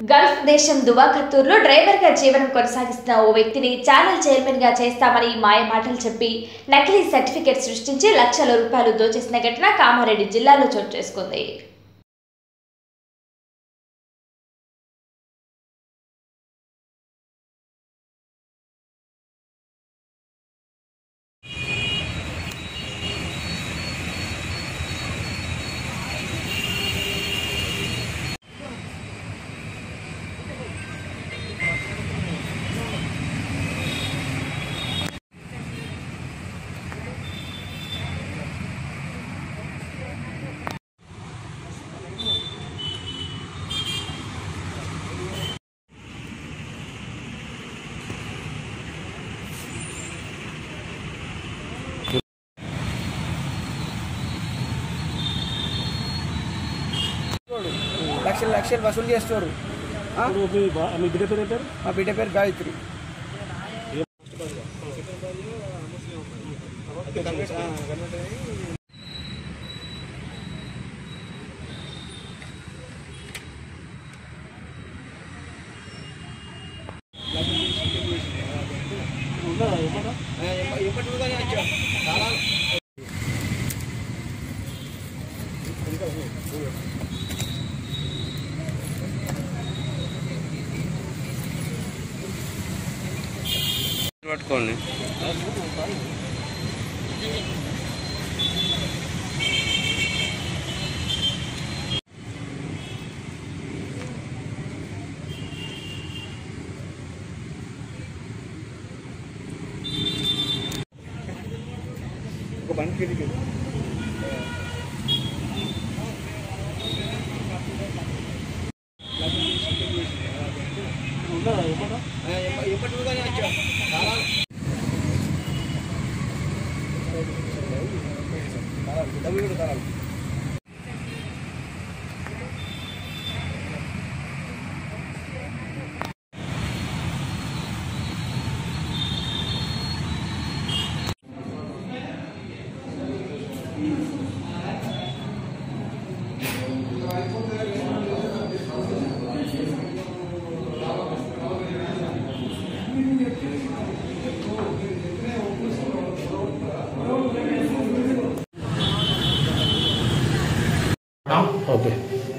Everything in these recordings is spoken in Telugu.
గల్ఫ్ దేశం దువాకత్తూరులో డ్రైవర్గా జీవనం కొనసాగిస్తున్న ఓ వ్యక్తిని ఛానల్ చైర్మన్గా చేస్తామని మాయ మాటలు చెప్పి నకిలీ సర్టిఫికెట్ సృష్టించి లక్షల రూపాయలు దోచేసిన ఘటన కామారెడ్డి జిల్లాలో చోటు చేసుకుంది లక్షలు లక్షలు వసూలు చేస్తారు ఆ? ఇప్పుడు మీ బా- మీ బిడ్డ పేరు ఏం పేరు మా బిడ్డ పేరు గాయత్రి ఉందా ఏమన్నా పట్టుకోండి ఒక బండి కిటికీ ఉందా ఏమన్నా ఎప్పటిగానే వచ్చా చాలా డబ్బులు కూడా తరాలు ఓకే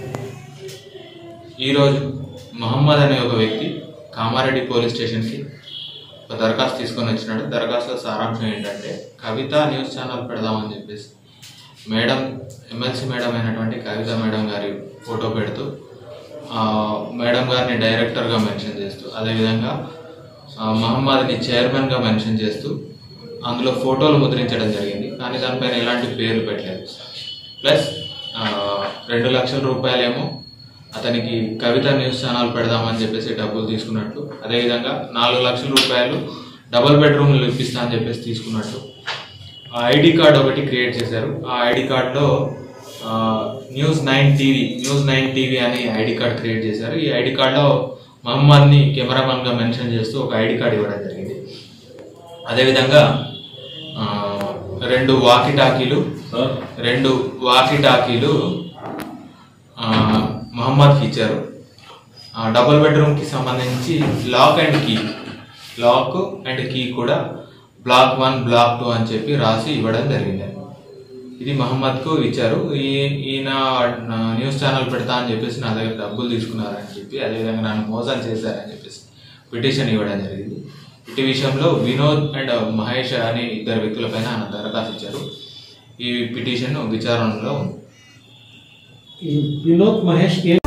ఈరోజు మహమ్మద్ అనే ఒక వ్యక్తి కామారెడ్డి పోలీస్ స్టేషన్కి ఒక దరఖాస్తు తీసుకొని వచ్చినాడు దరఖాస్తులో సారాంశం ఏంటంటే కవిత న్యూస్ ఛానల్ పెడదామని చెప్పేసి మేడం ఎమ్మెల్సీ మేడం అయినటువంటి కవిత మేడం గారి ఫోటో పెడుతూ ఆ, మేడం గారిని డైరెక్టర్గా మెన్షన్ చేస్తూ అదేవిధంగా ఆ, మహమ్మద్ని చైర్మన్గా మెన్షన్ చేస్తూ అందులో ఫోటోలు ముద్రించడం జరిగింది కానీ దానిపైన ఎలాంటి పేర్లు పెట్టలేదు ప్లస్ ఆ, రెండు లక్షల రూపాయలేమో అతనికి కవిత న్యూస్ ఛానల్ పెడదామని చెప్పేసి డబ్బులు తీసుకున్నట్టు అదేవిధంగా నాలుగు లక్షల రూపాయలు డబుల్ బెడ్రూమ్లు ఇప్పిస్తా అని చెప్పేసి తీసుకున్నట్టు ఆ ఐడి కార్డ్ ఒకటి క్రియేట్ చేశారు ఆ ఐడి కార్డ్లో news nine TV news nine TV అని ఐడి కార్డ్ క్రియేట్ చేశారు ఈ ఐడి కార్డ్లో మహమ్మద్ని కెమెరామన్గా మెన్షన్ చేస్తూ ఒక ఐడి కార్డ్ ఇవ్వడం జరిగింది అదేవిధంగా ఆ, రెండు వాకి టాకీలు రెండు వాకి టాకీలు మహమ్మద్కి ఇచ్చారు ఆ, డబుల్ బెడ్రూమ్కి సంబంధించి lock and key lock and key కూడా బ్లాక్ వన్ బ్లాక్ టూ అని చెప్పి రాసి ఇవ్వడం జరిగింది ఇది మహమ్మద్కు ఇచ్చారు ఈ ఈయన నా న్యూస్ ఛానల్ పెడతా అని చెప్పేసి నా దగ్గర డబ్బులు తీసుకున్నారని చెప్పి అదేవిధంగా నన్ను మోసం చేశారని చెప్పేసి పిటిషన్ ఇవ్వడం జరిగింది ఇటు విషయంలో వినోద్ అండ్ మహేష్ అనే ఇద్దరు వ్యక్తులపైన ఆయన దరఖాస్తు ఇచ్చారు ఈ పిటిషన్ విచారణలో ఉంది ఈ వినోద్ మహేష్ ఏ